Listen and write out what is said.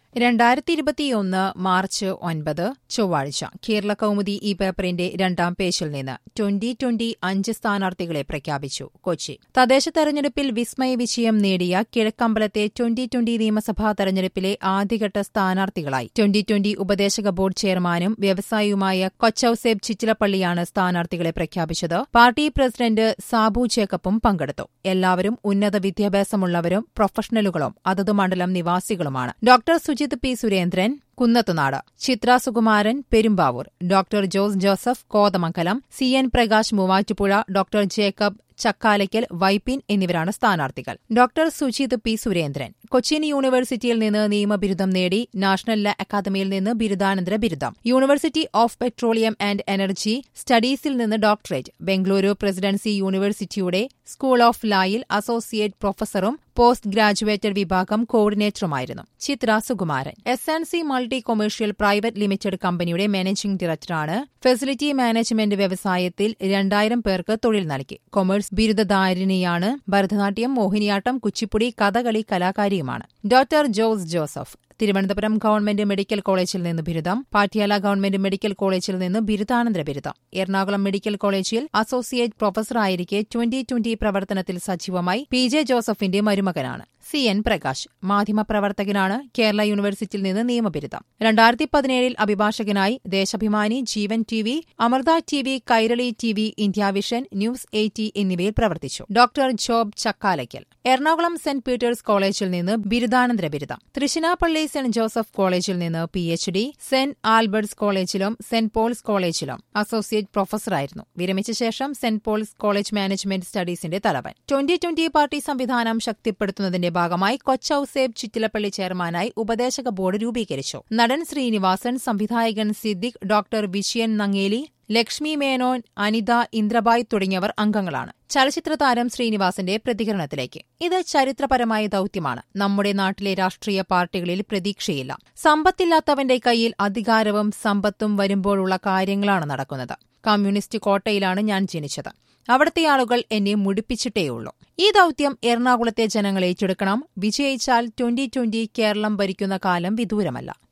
രണ്ടായിരത്തി ഇരുപത്തിയൊന്ന് മാർച്ച് ഒൻപത് ചൊവ്വാഴ്ച കേരള കൗമുദി ഈ പേപ്പറിന്റെ രണ്ടാം പേജിൽ നിന്ന് ട്വന്റി ട്വന്റി അഞ്ച് സ്ഥാനാർത്ഥികളെ പ്രഖ്യാപിച്ചു കൊച്ചി തദ്ദേശ തെരഞ്ഞെടുപ്പിൽ വിസ്മയ വിജയം നേടിയ കിഴക്കമ്പലത്തെ ട്വന്റി ട്വന്റി നിയമസഭാ തെരഞ്ഞെടുപ്പിലെ ആദ്യഘട്ട സ്ഥാനാർത്ഥികളായി ട്വന്റി ട്വന്റി ഉപദേശക ബോർഡ് ചെയർമാനും വ്യവസായിയുമായ കൊച്ചൌസേബ് ചിറ്റിലപ്പള്ളിയാണ് സ്ഥാനാർത്ഥികളെ പ്രഖ്യാപിച്ചത് പാർട്ടി പ്രസിഡന്റ് സാബു ജേക്കബും പങ്കെടുത്തു എല്ലാവരും ഉന്നത വിദ്യാഭ്യാസമുള്ളവരും പ്രൊഫഷണലുകളും അതത് മണ്ഡലം നിവാസികളുമാണ് doctor Sujith P Surendran Kunnathunad Chithra Sukumaran Perumbavoor doctor Jose Joseph Kothamangalam C N Prakash Muvattupuzha doctor Jacob Chakkalakkal Vypin എന്നിവരാണ് സ്ഥാനാർത്ഥികൾ ഡോക്ടർ സുജിത് പി സുരേന്ദ്രൻ കൊച്ചിൻ യൂണിവേഴ്സിറ്റിയിൽ നിന്ന് നിയമബിരുദം നേടി നാഷണൽ ലാ അക്കാദമിയിൽ നിന്ന് ബിരുദാനന്തര ബിരുദം university of petroleum and energy സ്റ്റഡീസിൽ നിന്ന് ഡോക്ടറേറ്റ് ബംഗളൂരു പ്രസിഡൻസി യൂണിവേഴ്സിറ്റിയുടെ സ്കൂൾ ഓഫ് ലായിൽ അസോസിയേറ്റ് പ്രൊഫസറും പോസ്റ്റ് ഗ്രാജുവേറ്റഡ് വിഭാഗം കോർഡിനേറ്ററുമായിരുന്നു Chithra Sukumaran S and C multi commercial private limited കമ്പനിയുടെ മാനേജിംഗ് ഡയറക്ടറാണ് ഫെസിലിറ്റി മാനേജ്മെന്റ് വ്യവസായത്തിൽ രണ്ടായിരം പേർക്ക് തൊഴിൽ നൽകി കൊമേഴ്സ് ബിരുദധാരിണിയാണ് ഭരതനാട്യം മോഹിനിയാട്ടം കുച്ചിപ്പുടി കഥകളി കലാകാരിയുമാണ് doctor Jose Joseph Thiruvananthapuram government medical കോളേജിൽ നിന്ന് ബിരുദം പാട്യാല ഗവൺമെന്റ് മെഡിക്കൽ കോളേജിൽ നിന്ന് ബിരുദാനന്തര ബിരുദം എറണാകുളം മെഡിക്കൽ കോളേജിൽ അസോസിയേറ്റ് പ്രൊഫസറായിരിക്കെ ട്വന്റി ട്വന്റി പ്രവർത്തനത്തിൽ സജീവമായി പി ജെ ജോസഫിന്റെ മരുമകനാണ് സി എൻ പ്രകാശ് മാധ്യമപ്രവർത്തകനാണ് കേരള യൂണിവേഴ്സിറ്റിയിൽ നിന്ന് നിയമബിരുദം രണ്ടായിരത്തി പതിനേഴിൽ അഭിഭാഷകനായി Deshabhimani Jeevan T V Amrita T V Kairali T V India vision news eighty എന്നിവയിൽ പ്രവർത്തിച്ചു ഡോക്ടർ ജോബ് ചക്കാലയ്ക്കൽ എറണാകുളം സെന്റ് പീറ്റേഴ്സ് കോളേജിൽ നിന്ന് ബിരുദാനന്തര ബിരുദം തൃശിനാപ്പള്ളി സെന്റ് ജോസഫ് കോളേജിൽ നിന്ന് പി എച്ച് ഡി സെന്റ് ആൽബർട്ട്സ് കോളേജിലും സെന്റ് പോൾസ് കോളേജിലും അസോസിയേറ്റ് പ്രൊഫസറായിരുന്നു വിരമിച്ച ശേഷം സെന്റ് പോൾസ് കോളേജ് മാനേജ്മെന്റ് സ്റ്റഡീസിന്റെ തലവൻ ട്വന്റി ട്വന്റി പാർട്ടി സംവിധാനം ശക്തിപ്പെടുത്തുന്നതിന്റെ ഭാഗമായി കൊച്ചൌസേബ് ചിറ്റിലപ്പള്ളി ചെയർമാനായി ഉപദേശക ബോർഡ് രൂപീകരിച്ചു നടൻ ശ്രീനിവാസൻ സംവിധായകൻ സിദ്ദിഖ് ഡോക്ടർ വിജയൻ നങ്ങേലി ലക്ഷ്മി മേനോൻ അനിത ഇന്ദ്രബായ് തുടങ്ങിയവർ അംഗങ്ങളാണ് ചലച്ചിത്ര താരം ശ്രീനിവാസന്റെ പ്രതികരണത്തിലേക്ക് ഇത് ചരിത്രപരമായ ദൌത്യമാണ് നമ്മുടെ നാട്ടിലെ രാഷ്ട്രീയ പാർട്ടികളിൽ പ്രതീക്ഷയില്ല സമ്പത്തില്ലാത്തവന്റെ കയ്യിൽ അധികാരവും സമ്പത്തും വരുമ്പോഴുള്ള കാര്യങ്ങളാണ് നടക്കുന്നത് കമ്മ്യൂണിസ്റ്റ് കോട്ടയിലാണ് ഞാൻ ജനിച്ചത് അവിടുത്തെ ആളുകൾ എന്നെ മുടിപ്പിച്ചിട്ടേയുള്ളൂ ഈ ദൌത്യം എറണാകുളത്തെ ജനങ്ങൾ ഏറ്റെടുക്കണം വിജയിച്ചാൽ ട്വന്റി ട്വന്റി കേരളം ഭരിക്കുന്ന കാലം വിദൂരമല്ല